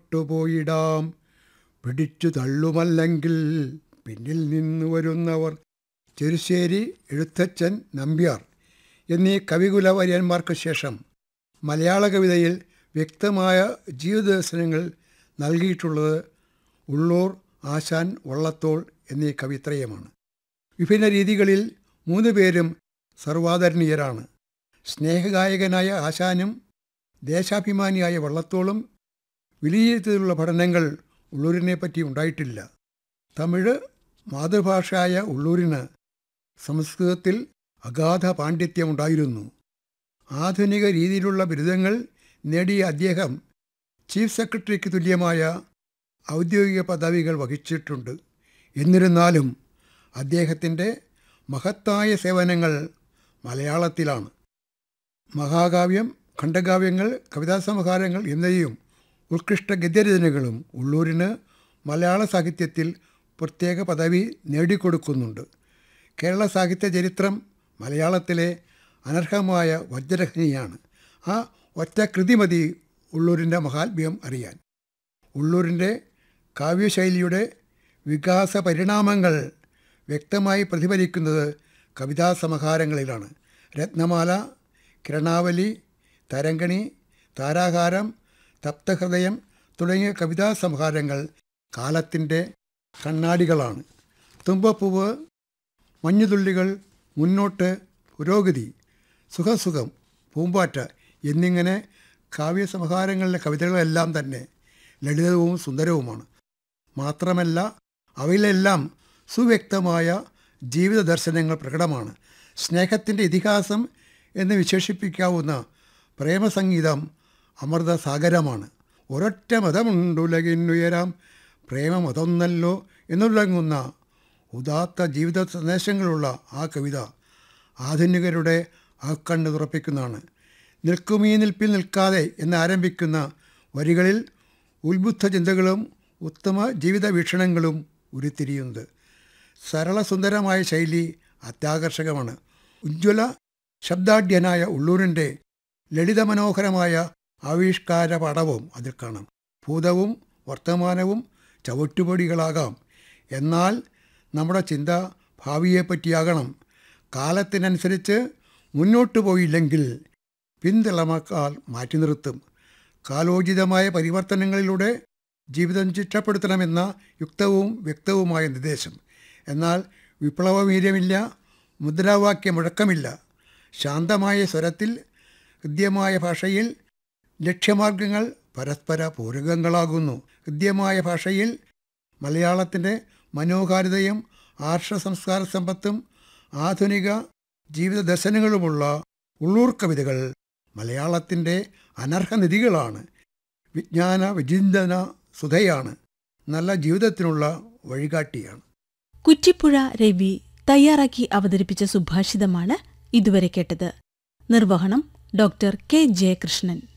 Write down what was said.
മുന്നോട്ടു പിടിച്ചു തള്ളുമല്ലെങ്കിൽ പിന്നിൽ നിന്ന് വരുന്നവർ ചെറുശ്ശേരി എഴുത്തച്ഛൻ നമ്പ്യാർ എന്നീ കവികുല വര്യന്മാർക്ക് ശേഷം മലയാള കവിതയിൽ വ്യക്തമായ ജീവിതദർശനങ്ങൾ നൽകിയിട്ടുള്ളത് ഉള്ളൂർ ആശാൻ വള്ളത്തോൾ എന്നീ കവിത്രയമാണ് വിഭിന്ന രീതികളിൽ മൂന്ന് പേരും സർവാദരണീയരാണ് സ്നേഹഗായകനായ ആശാനും ദേശാഭിമാനിയായ വള്ളത്തോളും വിലയിരുത്തലുള്ള പഠനങ്ങൾ ഉള്ളൂരിനെ പറ്റി ഉണ്ടായിട്ടില്ല തമിഴ് മാതൃഭാഷയായ ഉള്ളൂരിന് സംസ്കൃതത്തിൽ അഗാധ പാണ്ഡിത്യമുണ്ടായിരുന്നു ആധുനിക രീതിയിലുള്ള ബിരുദങ്ങൾ നേടിയ അദ്ദേഹം ചീഫ് സെക്രട്ടറിക്ക് തുല്യമായ ഔദ്യോഗിക പദവികൾ വഹിച്ചിട്ടുണ്ട് എന്നിരുന്നാലും അദ്ദേഹത്തിൻ്റെ മഹത്തായ സേവനങ്ങൾ മലയാളത്തിലാണ് മഹാകാവ്യം ഖണ്ഡകാവ്യങ്ങൾ കവിതാസമാഹാരങ്ങൾ എന്നിവയും ഉത്കൃഷ്ട ഗദ്യരചനകളും ഉള്ളൂരിന് മലയാള സാഹിത്യത്തിൽ പ്രത്യേക പദവി നേടിക്കൊടുക്കുന്നുണ്ട് കേരള സാഹിത്യ ചരിത്രം മലയാളത്തിലെ അനർഹമായ വജ്രഖനിയാണ് ആ ഒറ്റ കൃതി മതി ഉള്ളൂരിൻ്റെ മഹാത്മ്യം അറിയാൻ ഉള്ളൂരിൻ്റെ കാവ്യശൈലിയുടെ വികാസ പരിണാമങ്ങൾ വ്യക്തമായി പ്രതിഫലിക്കുന്നത് കവിതാസമാഹാരങ്ങളിലാണ് രത്നമാല കിരണാവലി തരംഗണി താരാഹാരം തപ്തഹൃദയം തുടങ്ങിയ കവിതാസംഹാരങ്ങൾ കാലത്തിൻ്റെ കണ്ണാടികളാണ് തുമ്പപ്പൂവ് മഞ്ഞുതുള്ളികൾ മുന്നോട്ട് പുരോഗതി സുഖസുഖം പൂമ്പാറ്റ എന്നിങ്ങനെ കാവ്യസംഹാരങ്ങളിലെ കവിതകളെല്ലാം തന്നെ ലളിതവും സുന്ദരവുമാണ് മാത്രമല്ല അവയിലെല്ലാം സുവ്യക്തമായ ജീവിത ദർശനങ്ങൾ പ്രകടമാണ് സ്നേഹത്തിൻ്റെ ഇതിഹാസം എന്ന് വിശേഷിപ്പിക്കാവുന്ന പ്രേമസംഗീതം അമൃതസാഗരമാണ് ഒരൊറ്റ മതമുണ്ടുലകിന്നുയരാം പ്രേമമതൊന്നല്ലോ എന്നുള്ളങ്ങുന്ന ഉദാത്ത ജീവിത സന്ദേശങ്ങളുള്ള ആ കവിത ആധുനികരുടെ ആ കണ്ണ് തുറപ്പിക്കുന്നതാണ് നിൽക്കുമീ നിൽപ്പിൽ നിൽക്കാതെ എന്ന് ആരംഭിക്കുന്ന വരികളിൽ ഉത്ബുദ്ധ ചിന്തകളും ഉത്തമ ജീവിത വീക്ഷണങ്ങളും ഉരുത്തിരിയുന്നത് സരളസുന്ദരമായ ശൈലി അത്യാകർഷകമാണ് ഉജ്ജ്വല ശബ്ദാഢ്യനായ ഉള്ളൂരിൻ്റെ ലളിതമനോഹരമായ ആവിഷ്കാര പടവും അതിൽ കാണാം ഭൂതവും വർത്തമാനവും ചവിട്ടുപടികളാകാം എന്നാൽ നമ്മുടെ ചിന്ത ഭാവിയെപ്പറ്റിയാകണം കാലത്തിനനുസരിച്ച് മുന്നോട്ട് പോയില്ലെങ്കിൽ പിന്തളമക്കാൽ മാറ്റി നിർത്തും കാലോചിതമായ പരിവർത്തനങ്ങളിലൂടെ ജീവിതം ചിട്ടപ്പെടുത്തണമെന്ന യുക്തവും വ്യക്തവുമായ നിർദ്ദേശം എന്നാൽ വിപ്ലവവീര്യമില്ല മുദ്രാവാക്യ മുഴക്കമില്ല ശാന്തമായ സ്വരത്തിൽ ഹൃദ്യമായ ഭാഷയിൽ ലക്ഷ്യമാർഗങ്ങൾ പരസ്പര പൂരകങ്ങളാകുന്നു ഹൃദ്യമായ ഭാഷയിൽ മലയാളത്തിൻ്റെ മനോഹാരിതയും ആർഷ സംസ്കാര സമ്പത്തും ആധുനിക ജീവിത ദർശനങ്ങളുമുള്ള ഉള്ളൂർ കവിതകൾ മലയാളത്തിൻ്റെ അനർഹനിധികളാണ് വിജ്ഞാന വിചിന്തന സുധയാണ് നല്ല ജീവിതത്തിനുള്ള വഴികാട്ടിയാണ് കുറ്റിപ്പുഴ രവി തയ്യാറാക്കി അവതരിപ്പിച്ച സുഭാഷിതമാണ് ഇതുവരെ കേട്ടത് നിർവഹണം ഡോക്ടർ കെ ജയകൃഷ്ണൻ